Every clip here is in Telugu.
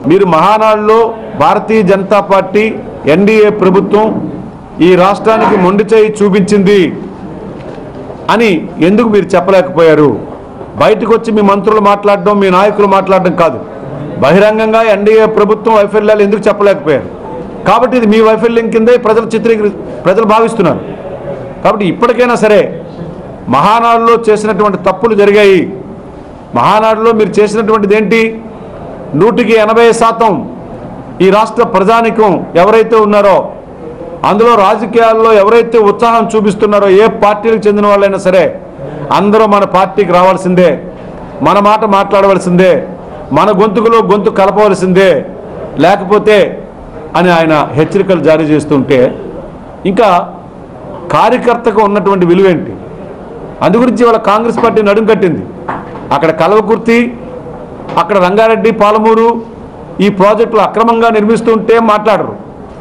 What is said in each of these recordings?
మీరు మహానాడులో భారతీయ జనతా పార్టీ ఎన్డీఏ ప్రభుత్వం ఈ రాష్ట్రానికి మొండి చేయి చూపించింది అని ఎందుకు మీరు చెప్పలేకపోయారు బయటకు వచ్చి మీ మంత్రులు మాట్లాడడం మీ నాయకులు మాట్లాడడం కాదు బహిరంగంగా ఎన్డీఏ ప్రభుత్వం వైఫల్యాలు ఎందుకు చెప్పలేకపోయారు కాబట్టి ఇది మీ వైఫల్యం కిందే ప్రజలు చిత్రీకరి ప్రజలు భావిస్తున్నారు కాబట్టి ఇప్పటికైనా సరే మహానాడులో చేసినటువంటి తప్పులు జరిగాయి మహానాడులో మీరు చేసినటువంటిది ఏంటి నూటికి ఎనభై శాతం ఈ రాష్ట్ర ప్రజానికం ఎవరైతే ఉన్నారో అందులో రాజకీయాల్లో ఎవరైతే ఉత్సాహం చూపిస్తున్నారో ఏ పార్టీలకు చెందిన వాళ్ళైనా సరే అందరూ మన పార్టీకి రావాల్సిందే మన మాట మాట్లాడవలసిందే మన గొంతుకులో గొంతు కలపవలసిందే లేకపోతే అని ఆయన హెచ్చరికలు జారీ చేస్తుంటే ఇంకా కార్యకర్తకు ఉన్నటువంటి విలువేంటి అందు గురించి వాళ్ళ కాంగ్రెస్ పార్టీ నడుం కట్టింది అక్కడ కలవకుర్తి అక్కడ రంగారెడ్డి పాలమూరు ఈ ప్రాజెక్టులు అక్రమంగా నిర్మిస్తుంటే మాట్లాడరు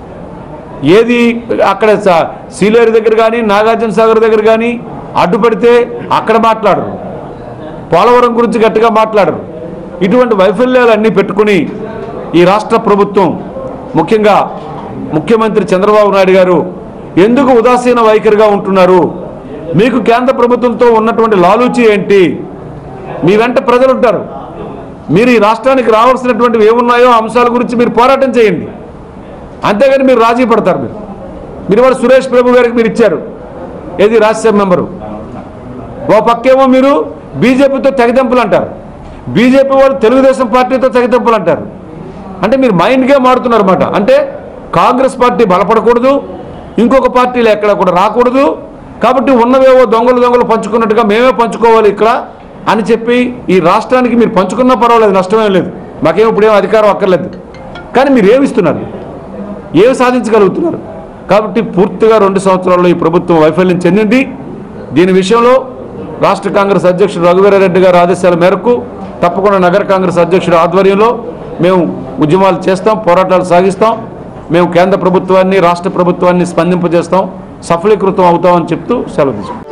ఏది అక్కడ స- సీలేరు దగ్గర కానీ నాగార్జున సాగర్ దగ్గర కానీ అడ్డుపడితే అక్కడ మాట్లాడరు పోలవరం గురించి గట్టిగా మాట్లాడరు ఇటువంటి వైఫల్యాలు అన్నీ పెట్టుకుని ఈ రాష్ట్ర ప్రభుత్వం ముఖ్యంగా ముఖ్యమంత్రి చంద్రబాబు నాయుడు గారు ఎందుకు ఉదాసీన వైఖరిగా ఉంటున్నారు మీకు కేంద్ర ప్రభుత్వంతో ఉన్నటువంటి లాలూచి ఏంటి మీ వెంట ప్రజలు ఉంటారు మీరు ఈ రాష్ట్రానికి రావాల్సినటువంటివి ఏమున్నాయో ఆ అంశాల గురించి మీరు పోరాటం చేయండి అంతేగాని మీరు రాజీ పడతారు మీరు మీరు వాళ్ళు సురేష్ ప్రభు గారికి మీరు ఇచ్చారు ఏది రాజ్యసభ మెంబరు ఓ పక్కేమో మీరు బీజేపీతో తెగదెంపులు అంటారు బీజేపీ వాళ్ళు తెలుగుదేశం పార్టీతో తెగదెంపులు అంటారు అంటే మీరు మైండ్గా మారుతున్నారు అనమాట అంటే కాంగ్రెస్ పార్టీ బలపడకూడదు ఇంకొక పార్టీలు ఎక్కడ కూడా రాకూడదు కాబట్టి ఉన్నవేవో దొంగలు దొంగలు పంచుకున్నట్టుగా మేమే పంచుకోవాలి ఇక్కడ అని చెప్పి ఈ రాష్ట్రానికి మీరు పంచుకున్నా పర్వాలేదు నష్టమేం లేదు మాకేం ఇప్పుడేం అధికారం అక్కర్లేదు కానీ మీరు ఏమి ఇస్తున్నారు ఏమి సాధించగలుగుతున్నారు కాబట్టి పూర్తిగా రెండు సంవత్సరాల్లో ఈ ప్రభుత్వం వైఫల్యం చెందింది దీని విషయంలో రాష్ట్ర కాంగ్రెస్ అధ్యక్షుడు రఘువీరారెడ్డి గారి ఆదేశాల మేరకు తప్పకుండా నగర కాంగ్రెస్ అధ్యక్షుడు ఆధ్వర్యంలో మేము ఉద్యమాలు చేస్తాం పోరాటాలు సాగిస్తాం మేము కేంద్ర ప్రభుత్వాన్ని రాష్ట్ర ప్రభుత్వాన్ని స్పందింపజేస్తాం సఫలీకృతం అవుతామని చెప్తూ సెలవు తీసుకుంటాం